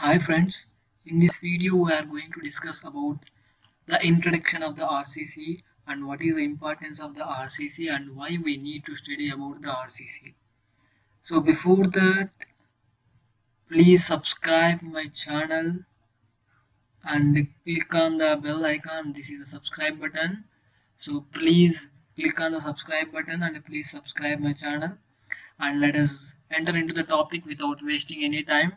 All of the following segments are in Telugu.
Hi friends, in this video we are going to discuss about the introduction of the RCC and what is the importance of the RCC and why we need to study about the RCC. So before that, please subscribe my channel and click on the bell icon. This is the subscribe button. So please click on the subscribe button and please subscribe my channel and let us enter into the topic without wasting any time.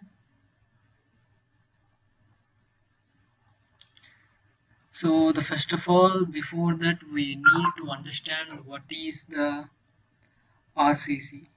So the first of all, before that, we need to understand what is the RCC.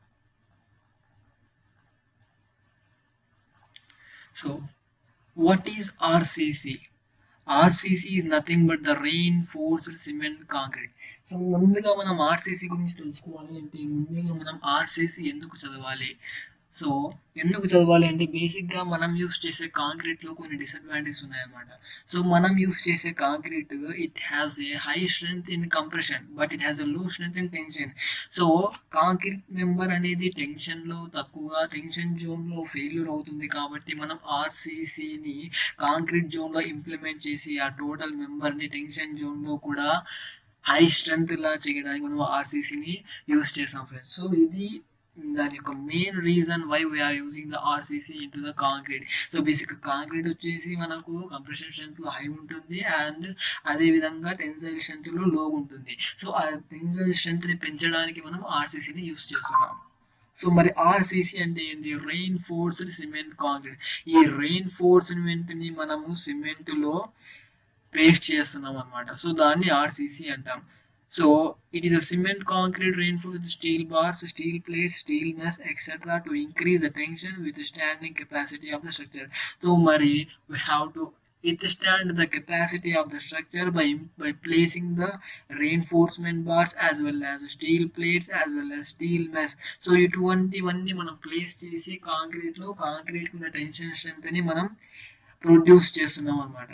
So what is RCC? RCC is nothing but the reinforced cement concrete. So ముందుగా మనం ఆర్సీసీ గురించి తెలుసుకోవాలి అంటే ముందుగా మనం ఆర్సీసీ ఎందుకు చదవాలి సో ఎందుకు చదవాలి అంటే బేసిక్గా మనం యూస్ చేసే కాంక్రీట్లో కొన్ని డిసడ్వాంటేజెస్ ఉన్నాయన్నమాట సో మనం యూస్ చేసే concrete it has a high strength in compression but it has a low strength in tension so concrete member అనేది టెన్షన్లో తక్కువగా టెన్షన్ జోన్లో ఫెయిల్యూర్ అవుతుంది కాబట్టి మనం ఆర్సీసీని కాంక్రీట్ జోన్లో ఇంప్లిమెంట్ చేసి ఆ టోటల్ మెంబర్ని టెన్షన్ జోన్లో కూడా హై స్ట్రెంగ్త్ లా చేయడానికి మనం ఆర్సీసీని యూస్ చేస్తాం ఫ్రెండ్స్ సో ఇది దాని యొక్క main reason why we are using the RCC into the concrete so basic concrete వచ్చేసి మనకు కంప్రెషన్ స్ట్రెంత్ లో హై ఉంటుంది అండ్ అదే విధంగా టెన్సైల్ స్ట్రెంత్ లో లో ఉంటుంది సో ఆ టెన్సైల్ స్ట్రెంత్ ని పెంచడానికి మనం ఆర్సీసీని యూస్ చేస్తున్నాం సో మరి ఆర్సీసీ అంటే ఏంటి రెయిన్ ఫోర్స్డ్ సిమెంట్ కాంక్రీట్ ఈ రెయిన్ ఫోర్స్మెంట్ ని మనము సిమెంట్ లో పేస్ట్ చేస్తున్నాం అనమాట సో దాన్ని ఆర్సీసీ అంటాం so it is a cement concrete reinforced with steel bars, steel plates, steel mesh, etc. to increase the tension withstanding capacity of the structure. So, Mari, we have to withstand the capacity of the structure by by placing the reinforcement bars as well as steel plates as well as steel mesh. So ఇటువంటివన్నీ మనం ప్లేస్ చేసి కాంక్రీట్ లో కాంక్రీట్ ఉన్న టెన్షన్ స్ట్రెంత్ ని మనం ప్రొడ్యూస్ చేస్తున్నాం అనమాట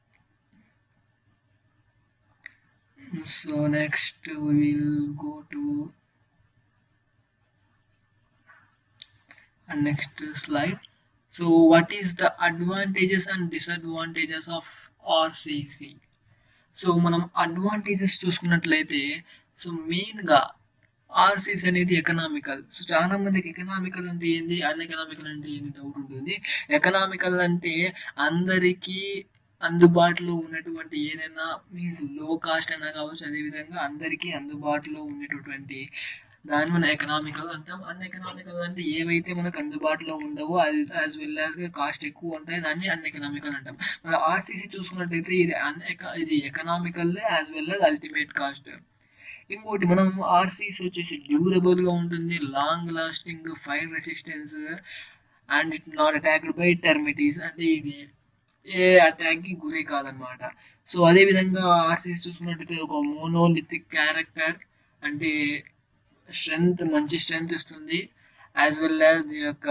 so next we will go to and next slide so what is the advantages and disadvantages of RCC so మనం అడ్వాంటేజెస్ చూసుకున్నట్లయితే సో మెయిన్గా ఆర్సీస్ అనేది ఎకనామికల్ సో చాలా మందికి ఎకనామికల్ అంటే ఏంది అన్ ఎకనామికల్ అంటే ఏంది డౌట్ ఉంటుంది ఎకనామికల్ అంటే అందరికీ అందుబాటులో ఉన్నటువంటి ఏదైనా మీన్స్ లో కాస్ట్ అయినా కావచ్చు అదేవిధంగా అందరికీ అందుబాటులో ఉన్నటువంటి దాన్ని మనం ఎకనామికల్ అంటాం అన్ ఎకనామికల్ అంటే ఏవైతే మనకు అందుబాటులో ఉండవో అది యాజ్ వెల్ యాజ్ కాస్ట్ ఎక్కువ ఉంటాయి దాన్ని అన్ ఎకనామికల్ అంటాం మన ఆర్సీసీ చూసుకున్నట్టయితే ఇది అన్ ఇది economical as well as ultimate cost ఇంకోటి మనం ఆర్సీసీ వచ్చేసి డ్యూరబుల్ గా ఉంటుంది long lasting fire resistance and it not attacked by termites అంటే ఇది ఏ అటాక్కి గురి కాదనమాట సో అదే విధంగా ఆర్సీస్ చూసుకున్నట్టయితే ఒక మోనోలిథిక్ క్యారెక్టర్ అంటే స్ట్రెంగ్త్ మంచి స్ట్రెంగ్త్ ఇస్తుంది యాజ్ వెల్ యాజ్ దీని యొక్క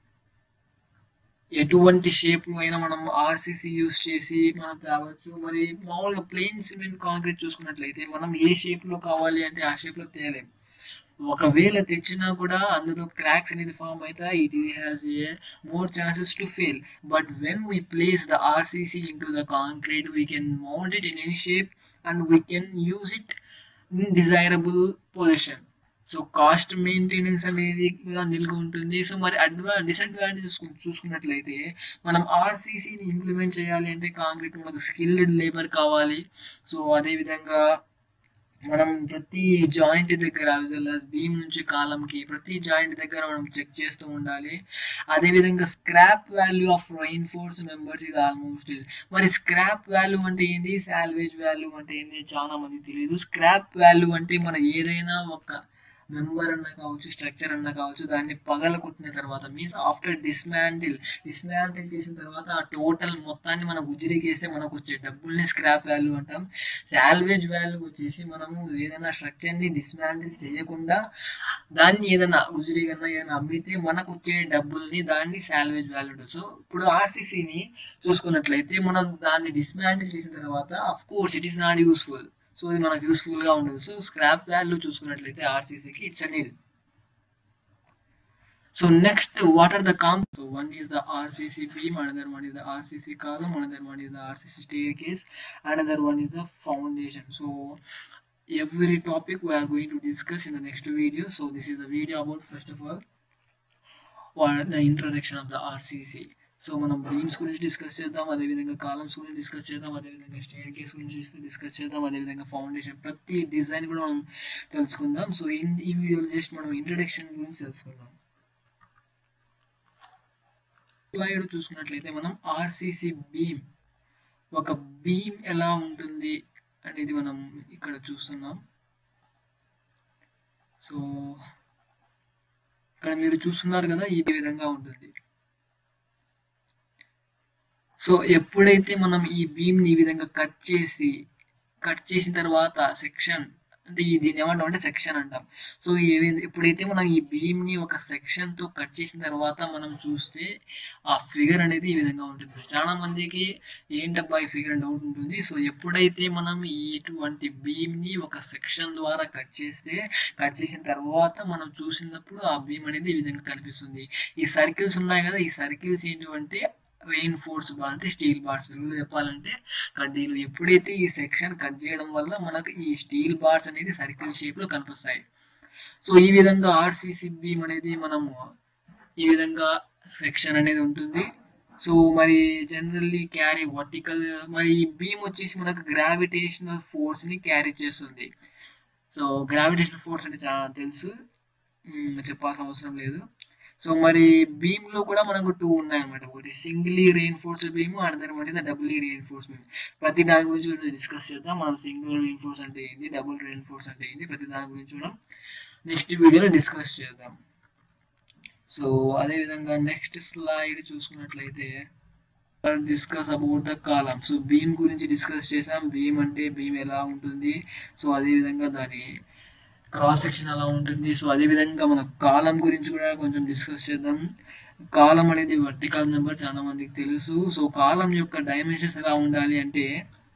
ఎటువంటి షేప్ అయినా మనం ఆర్సీసీ యూస్ చేసి మనం తేవచ్చు మరి మామూలుగా ప్లెయిన్ సిమెంట్ కాంక్రీట్ చూసుకున్నట్లయితే మనం ఏ షేప్ లో కావాలి అంటే ఆ షేప్ లో తేలేము ఒకవేళ తెచ్చినా కూడా అందులో క్రాక్స్ అనేది ఫామ్ అయితే it has a more chances to fail but when we place the RCC into the concrete we can mount it in any shape and we can use it in desirable position so cost maintenance అనేది నిలుగు ఉంటుంది సో మరి అడ్వా డిసడ్వాంటేజెస్ చూసుకున్నట్లయితే మనం ఆర్సీసీని ఇంప్లిమెంట్ చేయాలి అంటే కాంక్రీట్ మనకు స్కిల్డ్ లేబర్ కావాలి సో అదేవిధంగా మనం ప్రతి జాయింట్ దగ్గర బీమ్ నుంచి కాలంకి ప్రతి జాయింట్ దగ్గర మనం చెక్ చేస్తూ ఉండాలి అదేవిధంగా scrap value of reinforce members ఇది ఆల్మోస్ట్ మరి స్క్రాప్ వాల్యూ అంటే ఏంటి సాల్వేజ్ వాల్యూ అంటే ఏంటి చాలా మంది తెలియదు స్క్రాప్ వాల్యూ అంటే మన ఏదైనా ఒక మెంబర్ అన్న కావచ్చు స్ట్రక్చర్ అన్న కావచ్చు దాన్ని పగల కొట్టిన తర్వాత మీన్స్ ఆఫ్టర్ డిస్మాంటిల్ డిస్మాంటిల్ చేసిన తర్వాత ఆ టోటల్ మొత్తాన్ని మనం గుజిరికేస్తే మనకు వచ్చే డబ్బుల్ని స్క్రాప్ వాల్యూ అంటాం సాల్వేజ్ వాల్యూ వచ్చేసి మనము ఏదైనా స్ట్రక్చర్ని డిస్మాంటిల్ చేయకుండా దాన్ని ఏదైనా గుజిరి కన్నా ఏదైనా అమ్మితే మనకు వచ్చే డబ్బుల్ని దాన్ని సాల్వేజ్ వాల్యూ సో ఇప్పుడు ఆర్సీసీని చూసుకున్నట్లయితే మనం దాన్ని డిస్మాంటిల్ చేసిన తర్వాత of course it is not useful so ఇది మనకు యూస్ఫుల్ గా ఉండదు సో స్క్రాప్ వాల్యూ చూసుకున్నట్లయితే ఆర్సీసీకి it's nil So next, what are the comp? So one is the RCC beam, another one is the RCC column, another one is the RCC staircase, another one is the foundation. So every topic we are going to discuss in the next video. So this is a video about first of all, what the introduction of the RCC. So మనం బీమ్స్ గురించి డిస్కస్ చేద్దాం అదేవిధంగా కాలమ్స్ గురించి డిస్కస్ చేద్దాం అదేవిధంగా స్టేర్ కేస్ గురించి డిస్కస్ చేద్దాం అదేవిధంగా ఫౌండేషన్ ప్రతి డిజైన్ కూడా మనం తెలుసుకుందాం సో ఈ వీడియోలో జస్ట్ మనం ఇంట్రడక్షన్ గురించి తెలుసుకుందాం స్లైడ్ చూసుకున్నట్లయితే మనం ఆర్సిసి బీమ్ ఒక బీమ్ ఎలా ఉంటుంది అనేది మనం ఇక్కడ చూస్తున్నాం సో ఇక్కడ మీరు చూస్తున్నారు కదా ఈ విధంగా ఉంటుంది సో ఎప్పుడైతే మనం ఈ బీమ్ ని ఈ విధంగా కట్ చేసి కట్ చేసిన తర్వాత సెక్షన్ అంటే దీన్ని ఏమంటాం అంటే సెక్షన్ అంటాం సో ఎప్పుడైతే మనం ఈ బీమ్ ని ఒక సెక్షన్ తో కట్ చేసిన తర్వాత మనం చూస్తే ఆ ఫిగర్ అనేది ఈ విధంగా ఉంటుంది చాలా మందికి ఏంటబ్బా ఈ ఫిగర్ డౌట్ ఉంటుంది సో ఎప్పుడైతే మనం ఇటువంటి బీమ్ ని ఒక సెక్షన్ ద్వారా కట్ చేస్తే కట్ చేసిన తర్వాత మనం చూసినప్పుడు ఆ బీమ్ అనేది ఈ విధంగా కనిపిస్తుంది ఈ సర్కిల్స్ ఉన్నాయి కదా ఈ సర్కిల్స్ ఏంటంటే రెయిన్ ఫోర్స్ బార్ అంటే స్టీల్ బార్స్ చెప్పాలంటే కడ్డీలు ఎప్పుడైతే ఈ సెక్షన్ కట్ చేయడం వల్ల మనకు ఈ స్టీల్ బార్స్ అనేది సర్కిల్ షేప్ లో కనిపిస్తాయి సో ఈ విధంగా ఆర్సీసీ బీమ్ అనేది మనము ఈ విధంగా సెక్షన్ అనేది ఉంటుంది సో మరి జనరల్లీ క్యారీ వర్టికల్ మరి ఈ బీమ్ వచ్చేసి మనకు గ్రావిటేషనల్ ఫోర్స్ ని క్యారీ చేస్తుంది సో గ్రావిటేషనల్ ఫోర్స్ అంటే చాలా తెలుసు చెప్పాల్సిన అవసరం లేదు సో మరి బీమ్ లో కూడా మనకు టూ ఉన్నాయన్నమాట ఒకటి singly reinforce beam another one is doubly reinforce beam ప్రతి దాని గురించి డిస్కస్ చేద్దాం మనం సింగిల్ రెయిన్ఫోర్స్ అంటే ఏంటి డబుల్ రెయిన్ఫోర్స్ అంటే ఏంటి ప్రతి దాని గురించి కూడా నెక్స్ట్ వీడియోలో డిస్కస్ చేద్దాం సో అదే విధంగా నెక్స్ట్ స్లైడ్ చూసుకున్నట్లయితే discuss about the column so beam గురించి డిస్కస్ చేసాం బీమ్ అంటే బీమ్ ఎలా ఉంటుంది సో అదే విధంగా దాని క్రాస్ సెక్షన్ అలా ఉంటుంది సో అదే విధంగా మన కాలం గురించి కూడా కొంచెం డిస్కస్ చేద్దాం కాలం అనేది వర్టికల్ నెంబర్ చాలా మందికి తెలుసు సో కాలం యొక్క డైమెన్షన్స్ ఎలా ఉండాలి అంటే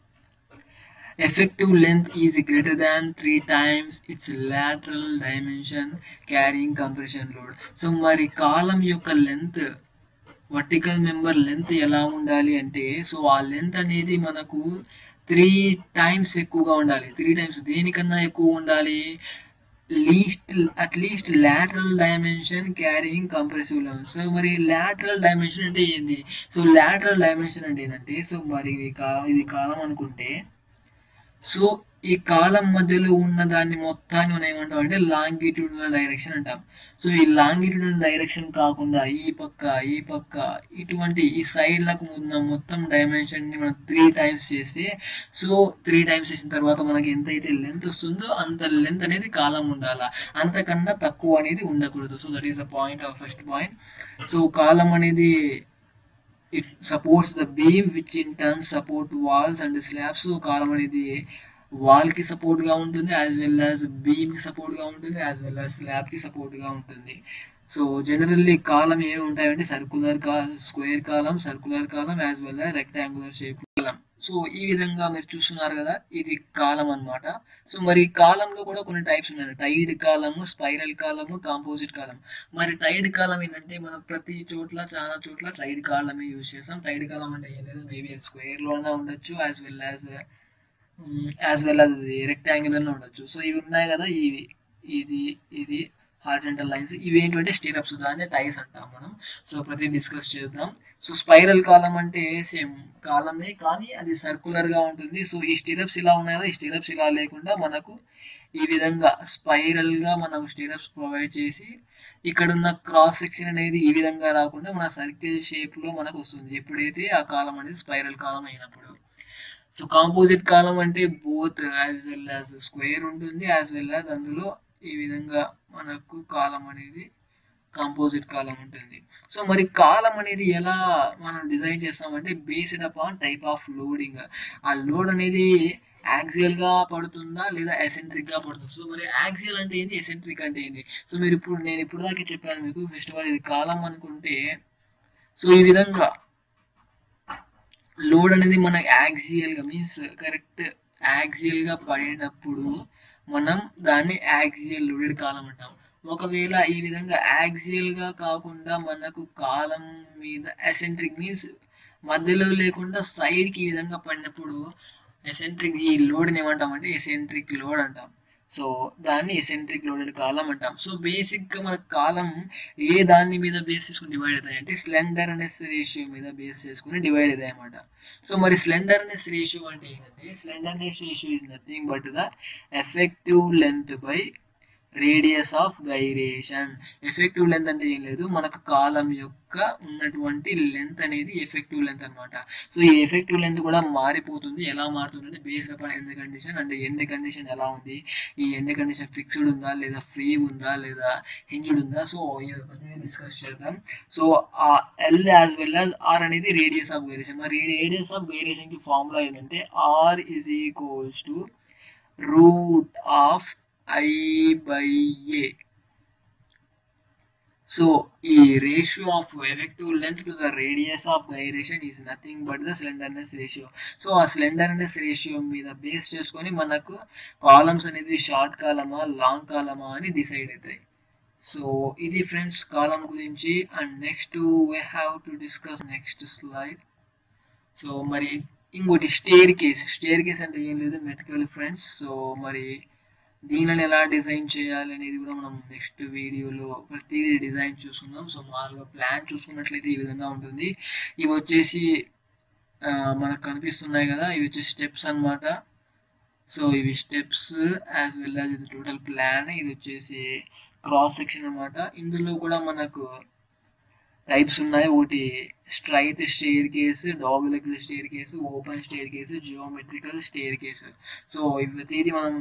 effective length is greater than three times its lateral dimension carrying compression load so మరి కాలం యొక్క లెంత్ వర్టికల్ మెంబర్ లెంత్ ఎలా ఉండాలి అంటే సో ఆ లెంత్ అనేది మనకు త్రీ టైమ్స్ ఎక్కువగా ఉండాలి త్రీ టైమ్స్ దేనికన్నా ఎక్కువ ఉండాలి least at least lateral dimension carrying compressive level so మరి లాటరల్ డైమెన్షన్ అంటే ఏంది సో లాటరల్ డైమెన్షన్ అంటే ఏంటంటే సో మరి ఇది కాలం ఇది కాలం అనుకుంటే సో ఈ కాలం మధ్యలో ఉన్న దాన్ని మొత్తాన్ని మనం ఏమంటాం అంటే లాంగిట్యూడినల్ డైరెక్షన్ అంటాం సో ఈ లాంగిట్యూడినల్ డైరెక్షన్ కాకుండా ఈ పక్క ఈ పక్క ఇటువంటి ఈ సైడ్లకు ఉన్న మొత్తం డైమెన్షన్ ని మనం త్రీ టైమ్స్ చేస్తే సో త్రీ టైమ్స్ చేసిన తర్వాత మనకి ఎంతైతే లెంత్ వస్తుందో అంత లెంత్ అనేది కాలం ఉండాలా అంతకన్నా తక్కువ అనేది ఉండకూడదు so that is the point of first point so column అనేది it supports the beam which in turn support walls and slabs column అనేది వాల్ కి సపోర్ట్ గా ఉంటుంది యాజ్ వెల్ యాజ్ బీమ్ కి సపోర్ట్ గా ఉంటుంది యాజ్ వెల్ యాజ్ స్లాబ్ కి సపోర్ట్ గా ఉంటుంది సో జనరల్లీ కాలం ఏమి ఉంటాయంటే సర్కులర్ కా square column circular column as well as rectangular shape column so ఈ విధంగా మీరు చూస్తున్నారు కదా ఇది కాలం అన్నమాట సో మరి కాలంలో కూడా కొన్ని టైప్స్ ఉన్నాయి టైడ్ కాలము స్పైరల్ కాలము కాంపోజిట్ కాలం మరి టైడ్ కాలం ఏంటంటే మనం ప్రతి చోట్ల చాలా చోట్ల టైడ్ కాలమే యూజ్ చేస్తాం టైడ్ కాలం అంటే ఏం లేదు మేబీ స్క్వేర్ లోనే ఉండొచ్చు as well as as well as rectangular లో ఉండొచ్చు సో ఇవి ఉన్నాయి కదా ఇవి ఇది ఇది హార్జెంటల్ లైన్స్ ఇవి ఏంటంటే స్టీరప్స్ దాన్ని టైస్ అంటాం మనం సో ప్రతి డిస్కస్ చేద్దాం సో స్పైరల్ కాలం అంటే సేమ్ కాలమే కానీ అది సర్కులర్ గా ఉంటుంది సో ఈ స్టీరప్స్ ఇలా ఉన్నాయి కదా ఈ స్టీరప్స్ ఇలా లేకుండా మనకు ఈ విధంగా స్పైరల్ గా మనం స్టీరప్స్ ప్రొవైడ్ చేసి ఇక్కడ ఉన్న క్రాస్ సెక్షన్ అనేది ఈ విధంగా రాకుండా మన సర్కిల్ షేప్ లో మనకు వస్తుంది ఎప్పుడైతే ఆ కాలం అనేది స్పైరల్ కాలం అయినప్పుడు సో కాంపోజిట్ కాలం అంటే both as well as square ఉంటుంది యాజ్ వెల్ యాజ్ అందులో ఈ విధంగా మనకు కాలం అనేది కాంపోజిట్ కాలం ఉంటుంది సో మరి కాలం అనేది ఎలా మనం డిజైన్ చేస్తామంటే based upon type of loading ఆ లోడ్ అనేది యాక్సియల్ గా పడుతుందా లేదా ఎసెంట్రిక్ గా పడుతుందా సో మరి యాక్సియల్ అంటే ఏంది ఎసెంట్రిక్ అంటే ఏంది సో మీరు ఇప్పుడు నేను ఇప్పుడు దాకా చెప్పాను మీకు ఫస్ట్ ఆఫ్ ఆల్ ఇది కాలం అనుకుంటే సో ఈ విధంగా లోడ్ అనేది మనకి యాక్సియల్ గా మీన్స్ కరెక్ట్ యాక్సియల్ గా పడినప్పుడు మనం దాన్ని యాక్సియల్ లోడెడ్ కాలం అంటాం ఒకవేళ ఈ విధంగా యాక్సియల్ గా కాకుండా మనకు కాలం మీద అసెంట్రిక్ మీన్స్ మధ్యలో లేకుండా సైడ్ కి ఈ విధంగా పడినప్పుడు ఎసెంట్రిక్ ఈ లోడ్ ఏమంటాం అంటే ఎసెంట్రిక్ లోడ్ అంటాం సో దాన్ని ఎసెంట్రిక్ లోడెడ్ కాలం అంటాం సో బేసిక్ గా మన కాలం ఏ దాని మీద బేస్ చేసుకుని డివైడ్ అవుతాయి అంటే స్లెండర్నెస్ రేషియో మీద బేస్ చేసుకుని డివైడ్ అవుతాయి అనమాట సో మరి స్లెండర్నెస్ రేషియో అంటే ఏంటంటే slenderness ratio is nothing but the effective length by radius of gyration effective length అంటే ఏం లేదు మనకు కాలం యొక్క ఉన్నటువంటి లెంత్ అనేది ఎఫెక్టివ్ లెంత్ అన్నమాట సో ఈ ఎఫెక్టివ్ లెంత్ కూడా మారిపోతుంది ఎలా మారుతుంది అంటే బేస్డ్ అపాన్ ఎండ్ కండిషన్ అంటే ఎండ్ కండిషన్ ఎలా ఉంది ఈ ఎండ్ కండిషన్ ఫిక్స్డ్ ఉందా లేదా ఫ్రీ ఉందా లేదా హింజ్డ్ ఉందా సో డిస్కస్ చేద్దాం సో ఆ L as well as R అనేది రేడియస్ ఆఫ్ వేరియేషన్ మరి రేడియస్ ఆఫ్ వేరియేషన్ కి ఫార్ములా ఏంటంటే R is equals to root of I by A so ఈ ratio of effective length to the radius of gyration is nothing but the slenderness ratio so ఆ స్లెండర్నెస్ రేషియో మీద బేస్ చేసుకొని మనకు కాలమ్స్ అనేది షార్ట్ కాలమా లాంగ్ కాలమా అని డిసైడ్ అవుతాయి సో ఇది ఫ్రెండ్స్ కాలం గురించి and next we have to discuss next slide so మరి ఇంకోటి స్టేర్ కేస్ స్టేర్ కేస్ అంటే ఏం లేదు మెడికల్ ఫ్రెండ్స్ సో మరి దీనిని ఎలా డిజైన్ చేయాలి అనేది కూడా మనం నెక్స్ట్ వీడియోలో ప్రతిదీ డిజైన్ చూసుకుందాం సో మామూలుగా ప్లాన్ చూసుకున్నట్లయితే ఈ విధంగా ఉంటుంది ఇవి వచ్చేసి ఆ, మనకు కనిపిస్తున్నాయి కదా ఇవి వచ్చేసి స్టెప్స్ అన్నమాట సో ఇవి స్టెప్స్ యాజ్ వెల్ యాజ్ ఇది టోటల్ ప్లాన్ ఇది వచ్చేసి క్రాస్ సెక్షన్ అన్నమాట ఇందులో కూడా మనకు టైప్స్ ఉన్నాయి ఒకటి straight staircase dogleg staircase open staircase geometrical staircase so ఇవి తీరి మనం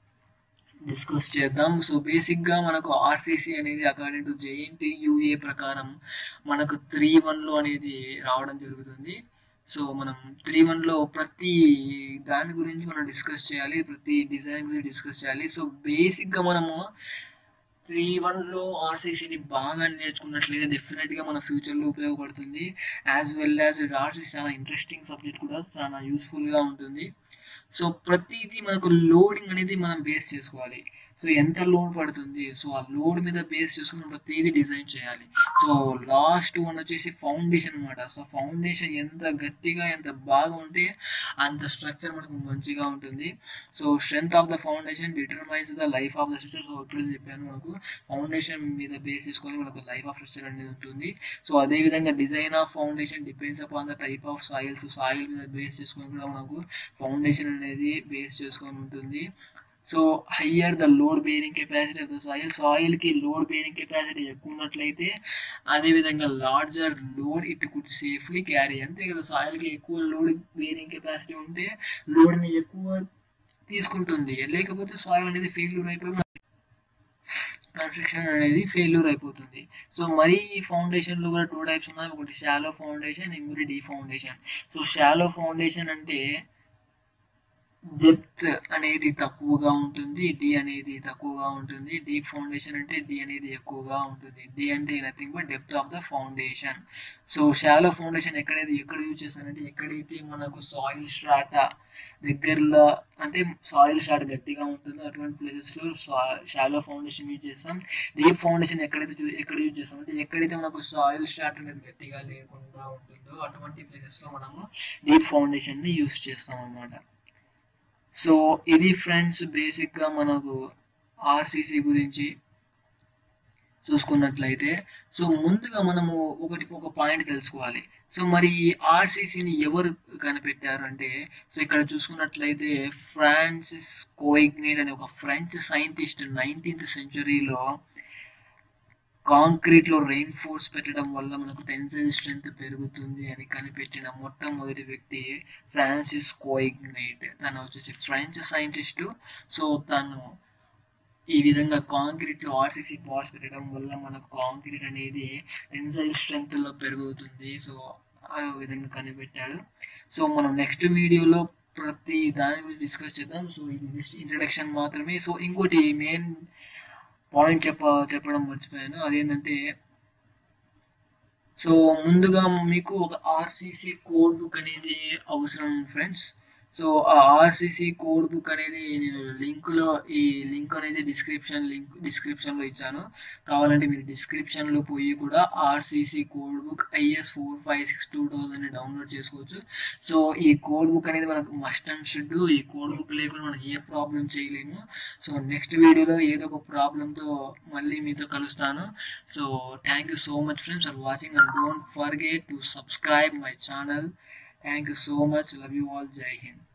డిస్కస్ చేద్దాం సో బేసిక్ గా మనకు ఆర్సీసీ అనేది అకార్డింగ్ టు జేఎన్టీ యూఏ ప్రకారం మనకు త్రీ వన్ లో అనేది రావడం జరుగుతుంది సో మనం త్రీ వన్ లో ప్రతి దాని గురించి మనం డిస్కస్ చేయాలి ప్రతి డిజైన్ గురించి డిస్కస్ చేయాలి సో బేసిక్ గా మనము త్రీ వన్ లో ఆర్సీసీని బాగా నేర్చుకున్నట్లయితే డెఫినెట్ గా మన ఫ్యూచర్ లో ఉపయోగపడుతుంది యాజ్ వెల్ యాజ్ ఆర్సీసీ చాలా ఇంట్రెస్టింగ్ సబ్జెక్ట్ కూడా చాలా యూస్ఫుల్ గా ఉంటుంది సో ప్రతిదీ మనకు లోడింగ్ అనేది మనం బేస్ చేసుకోవాలి సో ఎంత లోడ్ పడుతుంది సో ఆ లోడ్ మీద బేస్ చేసుకుని ప్రతిదీ డిజైన్ చేయాలి సో లాస్ట్ వన్ వచ్చేసి ఫౌండేషన్ అనమాట సో ఫౌండేషన్ ఎంత గట్టిగా ఎంత బాగా ఉంటే అంత స్ట్రక్చర్ మనకు మంచిగా ఉంటుంది so strength of the foundation determines the life of the structure so ఇప్పుడే చెప్పాను మనకు ఫౌండేషన్ మీద బేస్ చేసుకొని మనకు లైఫ్ ఆఫ్ స్ట్రక్చర్ అనేది ఉంటుంది సో అదే విధంగా design of foundation depends upon the type of soils soil మీద బేస్ చేసుకొని కూడా మనకు ఫౌండేషన్ అనేది బేస్ చేసుకొని ఉంటుంది so higher the load bearing capacity of the soil soil కి లోడ్ బేరింగ్ కెపాసిటీ ఎక్కువ ఉన్నట్లయితే అదే విధంగా larger load it could safely carry అంతే కదా సాయిల్ కి ఎక్కువ లోడ్ బేరింగ్ కెపాసిటీ ఉంటే లోడ్ ని ఎక్కువ తీసుకుంటుంది లేకపోతే సాయిల్ అనేది ఫెయిల్యూర్ అయిపోయి కన్స్ట్రక్షన్ అనేది ఫెయిల్యూర్ అయిపోతుంది సో మరి ఈ ఫౌండేషన్ లో కూడా టూ టైప్స్ ఉన్నాయి ఒకటి షాలో ఫౌండేషన్ ఇంకోటి deep foundation so shallow foundation అంటే డెప్త్ అనేది తక్కువగా ఉంటుంది డి అనేది తక్కువగా ఉంటుంది డీప్ ఫౌండేషన్ అంటే డి అనేది ఎక్కువగా ఉంటుంది డి అంటే nothing but depth of the foundation so shallow foundation ఎక్కడైతే ఎక్కడ యూజ్ చేస్తారంటే ఎక్కడైతే మనకు సాయిల్ స్ట్రాటా దగ్గరలో అంటే సాయిల్ స్టార్ట్ గట్టిగా ఉంటుందో అటువంటి ప్లేసెస్ లో షాలో ఫౌండేషన్ యూజ్ చేస్తాం డీప్ ఫౌండేషన్ ఎక్కడైతే చూ- ఎక్కడ యూజ్ చేస్తాం అంటే ఎక్కడైతే మనకు సాయిల్ స్టార్ట్ అనేది గట్టిగా లేకుండా ఉంటుందో అటువంటి ప్లేసెస్ లో మనము డీప్ ఫౌండేషన్ ని యూజ్ చేస్తాం అన్నమాట సో ఇది ఫ్రెండ్స్ బేసిక్ గా మనకు ఆర్సిసి గురించి చూసుకున్నట్లయితే సో ముందుగా మనము ఒకటి ఒక పాయింట్ తెలుసుకోవాలి సో మరి ఈ ఆర్సిసిని ఎవరు కనిపెట్టారు అంటే సో ఇక్కడ చూసుకున్నట్లయితే ఫ్రాన్సిస్ కోయిగ్నేట్ అనే ఒక ఫ్రెంచ్ సైంటిస్ట్ నైన్టీన్త్ సెంచరీలో కాంక్రీట్ లో రెయిన్ ఫోర్స్ పెట్టడం వల్ల మనకు టెన్సైల్ స్ట్రెంత్ పెరుగుతుంది అని కనిపెట్టిన మొట్టమొదటి వ్యక్తి ఫ్రాన్సిస్ కోయిగ్నేట్ తను వచ్చేసి ఫ్రెంచ్ సైంటిస్ట్ సో తను ఈ విధంగా కాంక్రీట్ లో ఆర్సీసీ పార్ట్స్ పెట్టడం వల్ల మనకు కాంక్రీట్ అనేది టెన్సైల్ స్ట్రెంత్ లో పెరుగుతుంది సో ఆ విధంగా కనిపెట్టాడు సో మనం నెక్స్ట్ వీడియోలో ప్రతి దాని గురించి డిస్కస్ చేద్దాం సో ఇది జస్ట్ ఇంట్రడక్షన్ మాత్రమే సో ఇంకోటి మెయిన్ పాయింట్ చెప్ప చెప్పడం మర్చిపోయాను అదేంటంటే సో ముందుగా మీకు ఒక ఆర్సీసీ కోడ్ బుక్ అనేది అవసరం ఫ్రెండ్స్ సో ఆ ఆర్సీసీ కోడ్ బుక్ అనేది నేను లింక్లో ఈ లింక్ అనేది డిస్క్రిప్షన్ లింక్ డిస్క్రిప్షన్లో ఇచ్చాను కావాలంటే మీరు డిస్క్రిప్షన్లో పోయి కూడా RCC code book IS four five six two thousand download చేసుకోవచ్చు సో ఈ కోడ్ బుక్ అనేది మనకు మస్ట్ అండ్ షుడ్ ఈ కోడ్ బుక్ లేకుండా మనం ఏ ప్రాబ్లం చేయలేము సో నెక్స్ట్ వీడియోలో ఏదో ఒక ప్రాబ్లంతో మళ్ళీ మీతో కలుస్తాను so thank you so much friends for watching and don't forget to subscribe my channel thank you so much love you all Jai Hind